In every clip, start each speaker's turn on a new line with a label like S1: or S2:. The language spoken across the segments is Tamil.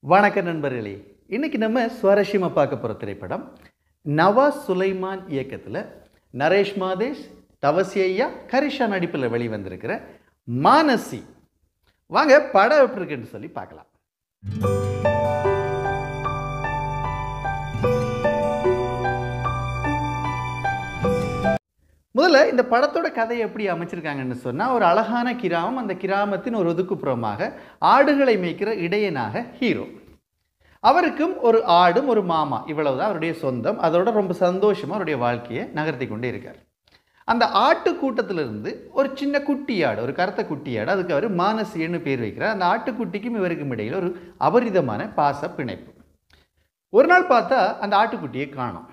S1: வணக்கம் நண்பர்களே இன்னைக்கு நம்ம சுவாரஸ்யமாக பார்க்க போகிற திரைப்படம் நவாஸ் சுலைமான் இயக்கத்தில் நரேஷ் மாதேஷ் தவசி ஐயா கரிஷா நடிப்பில் வெளிவந்திருக்கிற மானசி வாங்க படம் எப்படி இருக்குன்னு சொல்லி பார்க்கலாம் முதல்ல இந்த படத்தோட கதையை எப்படி அமைச்சிருக்காங்கன்னு சொன்னால் ஒரு அழகான கிராமம் அந்த கிராமத்தின் ஒரு ஒதுக்குப்புறமாக ஆடுகளை மேய்க்கிற இடையனாக ஹீரோ அவருக்கும் ஒரு ஆடும் ஒரு மாமா இவ்வளவுதான் அவருடைய சொந்தம் அதோட ரொம்ப சந்தோஷமாக அவருடைய வாழ்க்கையை நகர்த்தி கொண்டே இருக்கார் அந்த ஆட்டு கூட்டத்திலிருந்து ஒரு சின்ன குட்டி ஆடு ஒரு கருத்த குட்டி ஆடு அதுக்கு அவர் மானசின்னு பேர் வைக்கிறார் அந்த ஆட்டுக்குட்டிக்கும் இவருக்கும் இடையில் ஒரு அபரிதமான பாச பிணைப்பு ஒரு நாள் பார்த்தா அந்த ஆட்டுக்குட்டியை காணோம்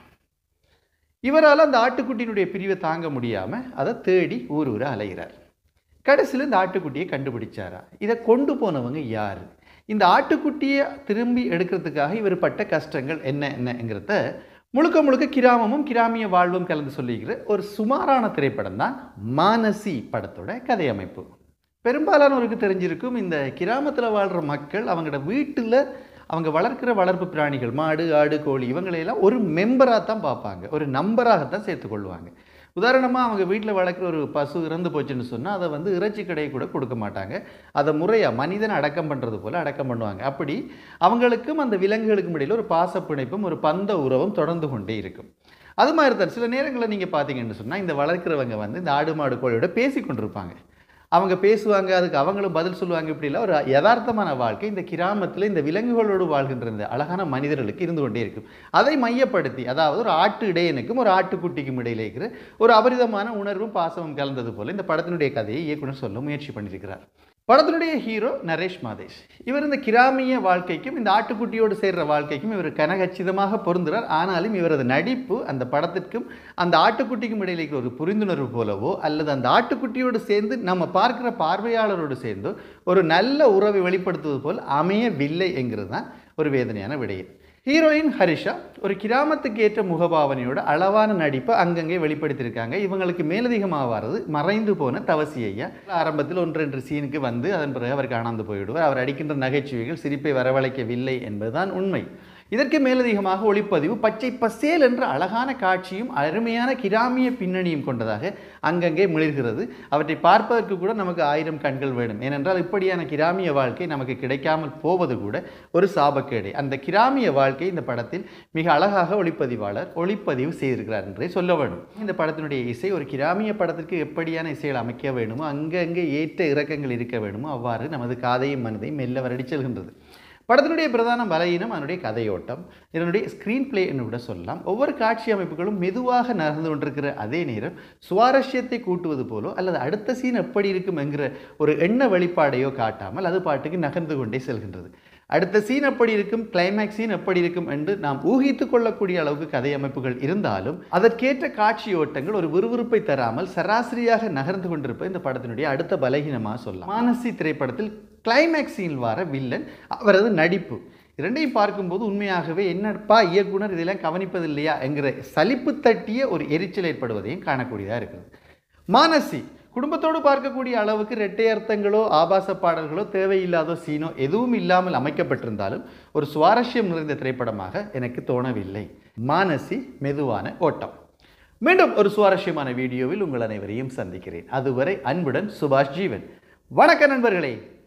S1: இவரால் அந்த ஆட்டுக்குட்டியினுடைய பிரிவை தாங்க முடியாமல் அதை தேடி ஊர் ஊரா அலைகிறார் கடைசியில் இந்த ஆட்டுக்குட்டியை கண்டுபிடிச்சாரா இதை கொண்டு போனவங்க யார் இந்த ஆட்டுக்குட்டியை திரும்பி எடுக்கிறதுக்காக இவர் பட்ட கஷ்டங்கள் என்ன என்னங்கிறத முழுக்க முழுக்க கிராமமும் கிராமிய வாழ்வும் கலந்து சொல்லிக்கிற ஒரு சுமாரான திரைப்படம் தான் மானசி படத்தோட கதையமைப்பு பெரும்பாலானவருக்கு தெரிஞ்சிருக்கும் இந்த கிராமத்தில் வாழ்கிற மக்கள் அவங்களோட வீட்டில் அவங்க வளர்க்கிற வளர்ப்பு பிராணிகள் மாடு ஆடு கோழி இவங்களையெல்லாம் ஒரு மெம்பராக தான் பார்ப்பாங்க ஒரு நம்பராகத்தான் சேர்த்துக்கொள்வாங்க உதாரணமாக அவங்க வீட்டில் வளர்க்குற ஒரு பசு இறந்து போச்சுன்னு சொன்னால் அதை வந்து இறைச்சி கடை கூட கொடுக்க மாட்டாங்க அதை முறையாக மனிதனை அடக்கம் பண்ணுறது போல் அடக்கம் பண்ணுவாங்க அப்படி அவங்களுக்கும் அந்த விலங்குகளுக்கும் இடையில் ஒரு பாச பிணைப்பும் ஒரு பந்த உறவும் தொடர்ந்து கொண்டே இருக்கும் அது மாதிரி தான் சில நேரங்களில் நீங்கள் பார்த்தீங்கன்னு சொன்னால் இந்த வளர்க்குறவங்க வந்து இந்த ஆடு மாடு கோழியோட பேசி கொண்டிருப்பாங்க அவங்க பேசுவாங்க அதுக்கு அவங்களும் பதில் சொல்லுவாங்க இப்படி இல்லை ஒரு யதார்த்தமான வாழ்க்கை இந்த கிராமத்தில் இந்த விலங்குகளோடு வாழ்கின்ற இந்த அழகான மனிதர்களுக்கு இருந்து கொண்டே இருக்கும் அதை மையப்படுத்தி அதாவது ஒரு ஆட்டு இடையனுக்கும் ஒரு ஆட்டுக்குட்டிக்கும் இடையில இருக்கிற ஒரு அபரிதமான உணர்வும் பாசமும் கலந்தது போல இந்த படத்தினுடைய கதையை இயக்குனர் சொல்ல முயற்சி பண்ணியிருக்கிறார் படத்தினுடைய ஹீரோ நரேஷ் மாதேஷ் இவர் இந்த கிராமிய வாழ்க்கைக்கும் இந்த ஆட்டுக்குட்டியோடு சேர்ற வாழ்க்கைக்கும் இவர் கனகச்சிதமாக பொருந்துகிறார் ஆனாலும் இவரது நடிப்பு அந்த படத்திற்கும் அந்த ஆட்டுக்குட்டிக்கும் இடையில இருக்கிற ஒரு புரிந்துணர்வு போலவோ அல்லது அந்த ஆட்டுக்குட்டியோடு சேர்ந்து நம்ம பார்க்கிற பார்வையாளரோடு சேர்ந்து ஒரு நல்ல உறவை வெளிப்படுத்துவது போல் அமையவில்லை என்கிறது தான் ஒரு வேதனையான விடயம் ஹீரோயின் ஹரிஷா ஒரு கிராமத்துக்கு ஏற்ற முகபாவனையோட அளவான நடிப்பை அங்கங்கே வெளிப்படுத்தியிருக்காங்க இவங்களுக்கு மேலதிகமாக வர்றது மறைந்து போன தவசி ஐயா ஆரம்பத்தில் ஒன்று ரெண்டு சீனுக்கு வந்து அதன் பிறகு அவர் காணாந்து போய்விடுவார் அவர் அடிக்கின்ற நகைச்சுவைகள் சிரிப்பை வரவழைக்கவில்லை என்பதுதான் உண்மை இதற்கு மேலதிகமாக ஒளிப்பதிவு பச்சை பசேல் என்ற அழகான காட்சியும் அருமையான கிராமிய பின்னணியும் கொண்டதாக அங்கங்கே மிளிர்கிறது அவற்றை பார்ப்பதற்கு கூட நமக்கு ஆயிரம் கண்கள் வேணும் ஏனென்றால் இப்படியான கிராமிய வாழ்க்கை நமக்கு கிடைக்காமல் போவது கூட ஒரு சாபக்கேடு அந்த கிராமிய வாழ்க்கை இந்த படத்தில் மிக அழகாக ஒளிப்பதிவாளர் ஒளிப்பதிவு செய்திருக்கிறார் என்றே சொல்ல வேண்டும் இந்த படத்தினுடைய இசை ஒரு கிராமிய படத்திற்கு எப்படியான இசைகள் அமைக்க வேண்டுமோ அங்கங்கே ஏற்ற இறக்கங்கள் இருக்க வேண்டுமோ அவ்வாறு நமது காதையும் மனதையும் மெல்ல வருடி செல்கின்றது படத்தினுடைய பிரதான பலகீனம் அதனுடைய கதையோட்டம் இதனுடைய ஸ்க்ரீன் பிளே என்று கூட சொல்லலாம் ஒவ்வொரு காட்சி அமைப்புகளும் மெதுவாக நகர்ந்து கொண்டிருக்கிற அதே நேரம் சுவாரஸ்யத்தை கூட்டுவது போலோ அல்லது அடுத்த சீன் எப்படி இருக்கும் என்கிற ஒரு எண்ண வெளிப்பாடையோ காட்டாமல் அது பாட்டுக்கு நகர்ந்து கொண்டே செல்கின்றது அடுத்த சீன் எப்படி இருக்கும் கிளைமேக்ஸ் சீன் எப்படி இருக்கும் என்று நாம் ஊகித்து கொள்ளக்கூடிய அளவுக்கு கதை அமைப்புகள் இருந்தாலும் அதற்கேற்ற காட்சி ஓட்டங்கள் ஒரு விறுவிறுப்பை தராமல் சராசரியாக நகர்ந்து கொண்டிருப்பது இந்த படத்தினுடைய அடுத்த பலகீனமாக சொல்லலாம் மானசி திரைப்படத்தில் கிளைமேக்ஸ் சீனில் வர வில்லன் அவரது நடிப்பு இரண்டையும் பார்க்கும்போது உண்மையாகவே என்னப்பா இயக்குனர் இதெல்லாம் கவனிப்பதில்லையா என்கிற சலிப்பு தட்டிய ஒரு எரிச்சல் ஏற்படுவதையும் காணக்கூடியதாக இருக்கிறது மானசி குடும்பத்தோடு பார்க்கக்கூடிய அளவுக்கு இரட்டை அர்த்தங்களோ ஆபாச பாடல்களோ தேவையில்லாத சீனோ எதுவும் இல்லாமல் அமைக்கப்பட்டிருந்தாலும் ஒரு சுவாரஸ்யம் நிறைந்த திரைப்படமாக எனக்கு தோணவில்லை மானசி மெதுவான ஓட்டம் மீண்டும் ஒரு சுவாரஸ்யமான வீடியோவில் உங்கள் அனைவரையும் சந்திக்கிறேன் அதுவரை அன்புடன் சுபாஷ் ஜீவன் வணக்க நண்பர்களே